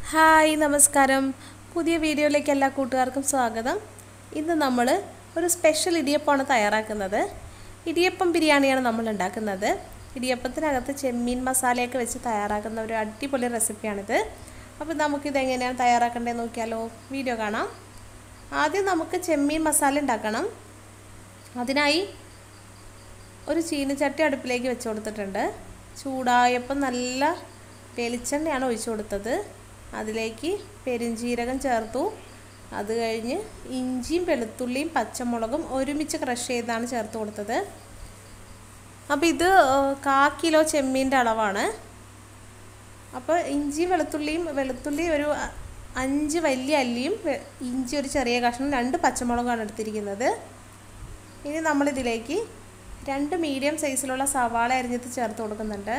hi നമസ്കാരം പുതിയ വീഡിയോയിലേക്ക് എല്ലാ കൂട്ടുകാർക്കും സ്വാഗതം ഇന്ന് നമ്മൾ ഒരു സ്പെഷ്യൽ ഇടിയപ്പമാണ് തയ്യാറാക്കുന്നത് ഇടിയപ്പം ബിരിയാണിയാണ് നമ്മൾ ഉണ്ടാക്കുന്നത് ഇടിയപ്പത്തിനകത്ത് ചെമ്മീൻ മസാലയൊക്കെ വെച്ച് തയ്യാറാക്കുന്ന ഒരു അടിപൊളി റെസിപ്പിയാണിത് അപ്പോൾ നമുക്കിത് എങ്ങനെയാണ് തയ്യാറാക്കേണ്ടത് നോക്കിയാലോ വീഡിയോ കാണാം ആദ്യം നമുക്ക് ചെമ്മീൻ മസാല ഉണ്ടാക്കണം അതിനായി ഒരു ചീനിച്ചട്ടി അടുപ്പിലേക്ക് വെച്ച് കൊടുത്തിട്ടുണ്ട് ചൂടായപ്പോൾ നല്ല വെളിച്ചെണ്ണയാണ് ഒഴിച്ചു കൊടുത്തത് അതിലേക്ക് പെരുംജീരകം ചേർത്തു അത് കഴിഞ്ഞ് ഇഞ്ചിയും വെളുത്തുള്ളിയും പച്ചമുളകും ഒരുമിച്ച് ക്രഷ് ചെയ്താണ് ചേർത്ത് കൊടുത്തത് അപ്പോൾ ഇത് കാ കിലോ ചെമ്മീൻ്റെ അളവാണ് അപ്പോൾ ഇഞ്ചിയും വെളുത്തുള്ളിയും വെളുത്തുള്ളി ഒരു അഞ്ച് വലിയ അല്ലിയും ഇഞ്ചി ഒരു ചെറിയ കഷ്ണം രണ്ട് പച്ചമുളകാണ് എടുത്തിരിക്കുന്നത് ഇനി നമ്മളിതിലേക്ക് രണ്ട് മീഡിയം സൈസിലുള്ള സവാള അരിഞ്ഞിട്ട് ചേർത്ത് കൊടുക്കുന്നുണ്ട്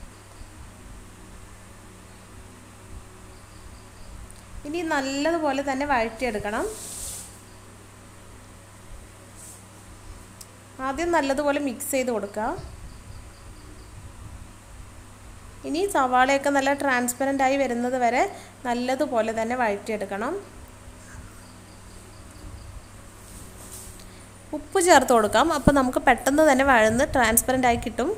ഇനി നല്ലതുപോലെ തന്നെ വഴറ്റിയെടുക്കണം ആദ്യം നല്ലതുപോലെ മിക്സ് ചെയ്ത് കൊടുക്കുക ഇനി സവാളയൊക്കെ നല്ല ട്രാൻസ്പെറൻ്റ് ആയി വരുന്നത് വരെ നല്ലതുപോലെ തന്നെ വഴറ്റിയെടുക്കണം ഉപ്പ് ചേർത്ത് കൊടുക്കാം അപ്പോൾ നമുക്ക് പെട്ടെന്ന് തന്നെ വഴന്ന് ട്രാൻസ്പെറൻ്റ് ആയി കിട്ടും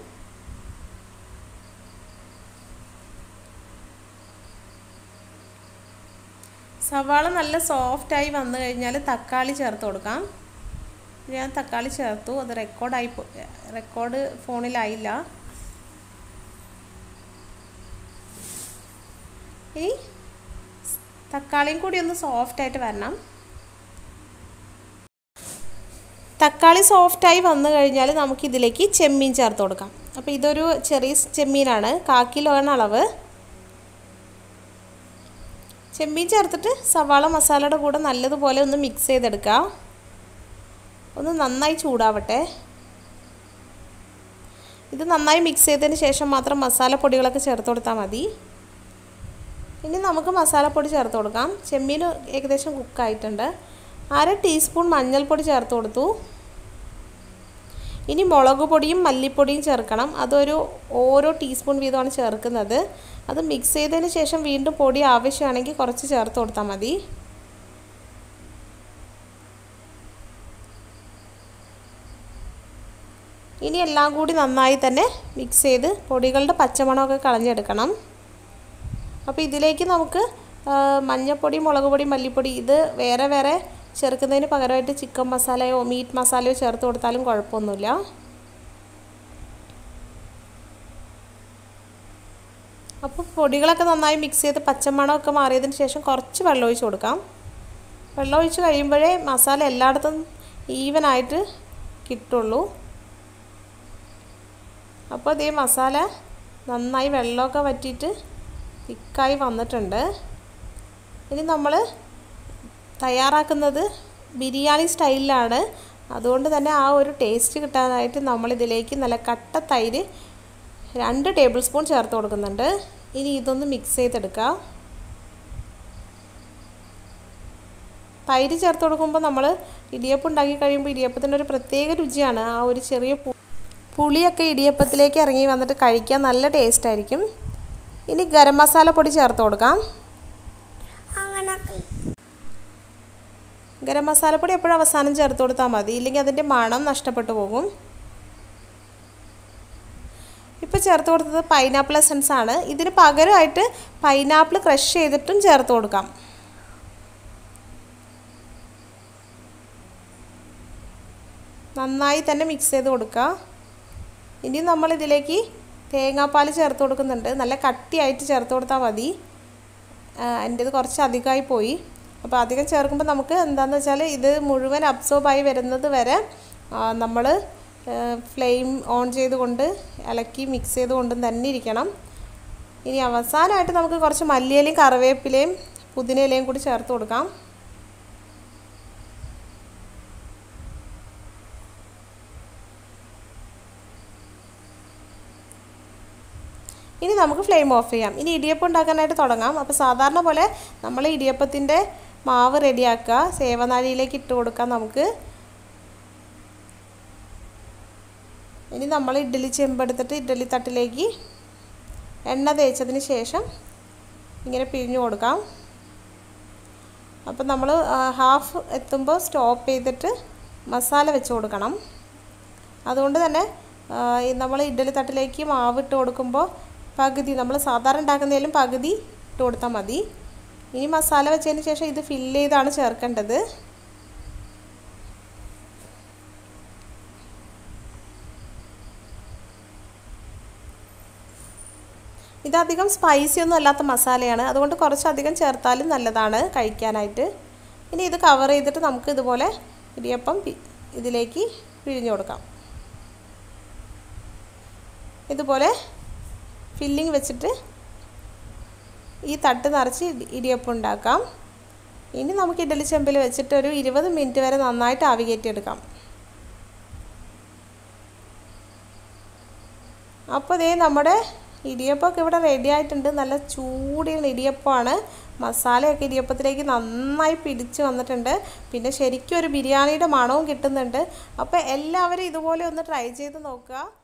സവാള നല്ല സോഫ്റ്റായി വന്നു കഴിഞ്ഞാൽ തക്കാളി ചേർത്ത് കൊടുക്കാം ഞാൻ തക്കാളി ചേർത്തു അത് റെക്കോർഡായി റെക്കോർഡ് ഫോണിലായില്ല ഇനി തക്കാളിയും കൂടി ഒന്ന് സോഫ്റ്റായിട്ട് വരണം തക്കാളി സോഫ്റ്റായി വന്നു കഴിഞ്ഞാൽ നമുക്കിതിലേക്ക് ചെമ്മീൻ ചേർത്ത് കൊടുക്കാം അപ്പോൾ ഇതൊരു ചെറിയ ചെമ്മീനാണ് കാക്കിലോണ് അളവ് ചെമ്മീൻ ചേർത്തിട്ട് സവാള മസാലയുടെ കൂടെ നല്ലതുപോലെ ഒന്ന് മിക്സ് ചെയ്തെടുക്കുക ഒന്ന് നന്നായി ചൂടാവട്ടെ ഇത് നന്നായി മിക്സ് ചെയ്തതിന് ശേഷം മാത്രം മസാലപ്പൊടികളൊക്കെ ചേർത്ത് കൊടുത്താൽ മതി ഇനി നമുക്ക് മസാലപ്പൊടി ചേർത്ത് കൊടുക്കാം ചെമ്മീൻ ഏകദേശം കുക്കായിട്ടുണ്ട് അര ടീസ്പൂൺ മഞ്ഞൾപ്പൊടി ചേർത്ത് കൊടുത്തു ഇനി മുളക് പൊടിയും മല്ലിപ്പൊടിയും ചേർക്കണം അതൊരു ഓരോ ടീസ്പൂൺ വീതമാണ് ചേർക്കുന്നത് അത് മിക്സ് ചെയ്തതിന് ശേഷം വീണ്ടും പൊടി ആവശ്യമാണെങ്കിൽ കുറച്ച് ചേർത്ത് കൊടുത്താൽ മതി ഇനി എല്ലാം കൂടി നന്നായി തന്നെ മിക്സ് ചെയ്ത് പൊടികളുടെ പച്ചമണമൊക്കെ കളഞ്ഞെടുക്കണം അപ്പോൾ ഇതിലേക്ക് നമുക്ക് മഞ്ഞൾപ്പൊടി മുളക് പൊടി മല്ലിപ്പൊടി ഇത് വേറെ വേറെ ചേർക്കുന്നതിന് പകരമായിട്ട് ചിക്കൻ മസാലയോ മീറ്റ് മസാലയോ ചേർത്ത് കൊടുത്താലും കുഴപ്പമൊന്നുമില്ല അപ്പോൾ പൊടികളൊക്കെ നന്നായി മിക്സ് ചെയ്ത് പച്ചമണമൊക്കെ മാറിയതിന് ശേഷം കുറച്ച് വെള്ളം ഒഴിച്ച് കൊടുക്കാം വെള്ളം ഒഴിച്ച് കഴിയുമ്പോഴേ മസാല എല്ലായിടത്തും ഈവനായിട്ട് കിട്ടുള്ളൂ അപ്പോൾ ഇതേ മസാല നന്നായി വെള്ളമൊക്കെ വറ്റിയിട്ട് തിക്കായി വന്നിട്ടുണ്ട് ഇനി നമ്മൾ തയ്യാറാക്കുന്നത് ബിരിയാണി സ്റ്റൈലിലാണ് അതുകൊണ്ട് തന്നെ ആ ഒരു ടേസ്റ്റ് കിട്ടാനായിട്ട് നമ്മളിതിലേക്ക് നല്ല കട്ട തൈര് രണ്ട് ടേബിൾ സ്പൂൺ ചേർത്ത് കൊടുക്കുന്നുണ്ട് ഇനി ഇതൊന്ന് മിക്സ് ചെയ്തെടുക്കുക തൈര് ചേർത്ത് കൊടുക്കുമ്പോൾ നമ്മൾ ഇടിയപ്പം ഉണ്ടാക്കി കഴിയുമ്പോൾ ഇടിയപ്പത്തിൻ്റെ ഒരു പ്രത്യേക രുചിയാണ് ആ ഒരു ചെറിയ പുളിയൊക്കെ ഇടിയപ്പത്തിലേക്ക് ഇറങ്ങി വന്നിട്ട് കഴിക്കാൻ നല്ല ടേസ്റ്റ് ആയിരിക്കും ഇനി ഗരം മസാല പൊടി ചേർത്ത് കൊടുക്കാം ഗരം മസാലപ്പൊടി എപ്പോഴും അവസാനം ചേർത്ത് കൊടുത്താൽ മതി ഇല്ലെങ്കിൽ അതിൻ്റെ മണം നഷ്ടപ്പെട്ടു പോകും ഇപ്പോൾ ചേർത്ത് കൊടുത്തത് പൈനാപ്പിൾ എസൻസ് ആണ് ഇതിന് പകരമായിട്ട് പൈനാപ്പിൾ ക്രഷ് ചെയ്തിട്ടും ചേർത്ത് കൊടുക്കാം നന്നായി തന്നെ മിക്സ് ചെയ്ത് കൊടുക്കുക ഇനി നമ്മൾ ഇതിലേക്ക് തേങ്ങാപ്പാൽ ചേർത്ത് കൊടുക്കുന്നുണ്ട് നല്ല കട്ടിയായിട്ട് ചേർത്ത് കൊടുത്താൽ മതി എൻ്റേത് കുറച്ച് അധികമായി പോയി അപ്പോൾ അധികം ചേർക്കുമ്പോൾ നമുക്ക് എന്താണെന്ന് വെച്ചാൽ ഇത് മുഴുവൻ അബ്സോർബായി വരുന്നത് വരെ നമ്മൾ ഫ്ലെയിം ഓൺ ചെയ്തുകൊണ്ട് ഇളക്കി മിക്സ് ചെയ്തുകൊണ്ടും തന്നെ ഇരിക്കണം ഇനി അവസാനമായിട്ട് നമുക്ക് കുറച്ച് മല്ലിയിലയും കറിവേപ്പിലയും പുതിനയിലയും കൂടി ചേർത്ത് കൊടുക്കാം ഇനി നമുക്ക് ഫ്ലെയിം ഓഫ് ചെയ്യാം ഇനി ഇടിയപ്പം ഉണ്ടാക്കാനായിട്ട് തുടങ്ങാം അപ്പോൾ സാധാരണ പോലെ നമ്മൾ ഇടിയപ്പത്തിൻ്റെ മാവ് റെഡിയാക്കുക സേവനാഴിയിലേക്ക് ഇട്ട് കൊടുക്കാം നമുക്ക് ഇനി നമ്മൾ ഇഡ്ഡലി ചെമ്പെടുത്തിട്ട് ഇഡ്ഡലി തട്ടിലേക്ക് എണ്ണ തേച്ചതിന് ശേഷം ഇങ്ങനെ പിഴിഞ്ഞു കൊടുക്കാം അപ്പം നമ്മൾ ഹാഫ് എത്തുമ്പോൾ സ്റ്റോപ്പ് ചെയ്തിട്ട് മസാല വെച്ച് കൊടുക്കണം അതുകൊണ്ട് തന്നെ നമ്മൾ ഇഡ്ഡലി തട്ടിലേക്ക് മാവ് ഇട്ട് കൊടുക്കുമ്പോൾ പകുതി നമ്മൾ സാധാരണ ഉണ്ടാക്കുന്നതിലും പകുതി ഇട്ട് കൊടുത്താൽ മതി ഇനി മസാല വെച്ചതിന് ശേഷം ഇത് ഫില്ല് ചെയ്താണ് ചേർക്കേണ്ടത് ഇതധികം സ്പൈസി ഒന്നും അല്ലാത്ത മസാലയാണ് അതുകൊണ്ട് കുറച്ചധികം ചേർത്താലും നല്ലതാണ് കഴിക്കാനായിട്ട് ഇനി ഇത് കവർ ചെയ്തിട്ട് നമുക്ക് ഇതുപോലെ ഇടിയപ്പം ഇതിലേക്ക് പിഴിഞ്ഞു കൊടുക്കാം ഇതുപോലെ ഫില്ലിങ് വെച്ചിട്ട് ഈ തട്ട് നിറച്ച് ഇടിയപ്പം ഉണ്ടാക്കാം ഇനി നമുക്ക് ഇഡലി ചെമ്പിൽ വെച്ചിട്ട് ഒരു ഇരുപത് മിനിറ്റ് വരെ നന്നായിട്ട് ആവി കയറ്റിയെടുക്കാം അപ്പോൾ ഇതേ നമ്മുടെ ഇടിയപ്പമൊക്കെ ഇവിടെ റെഡി ആയിട്ടുണ്ട് നല്ല ചൂടിയുള്ള ഇടിയപ്പമാണ് മസാലയൊക്കെ ഇടിയപ്പത്തിലേക്ക് നന്നായി പിടിച്ച് വന്നിട്ടുണ്ട് പിന്നെ ശരിക്കും ഒരു ബിരിയാണിയുടെ മണവും കിട്ടുന്നുണ്ട് അപ്പോൾ എല്ലാവരും ഇതുപോലെ ഒന്ന് ട്രൈ ചെയ്ത് നോക്കുക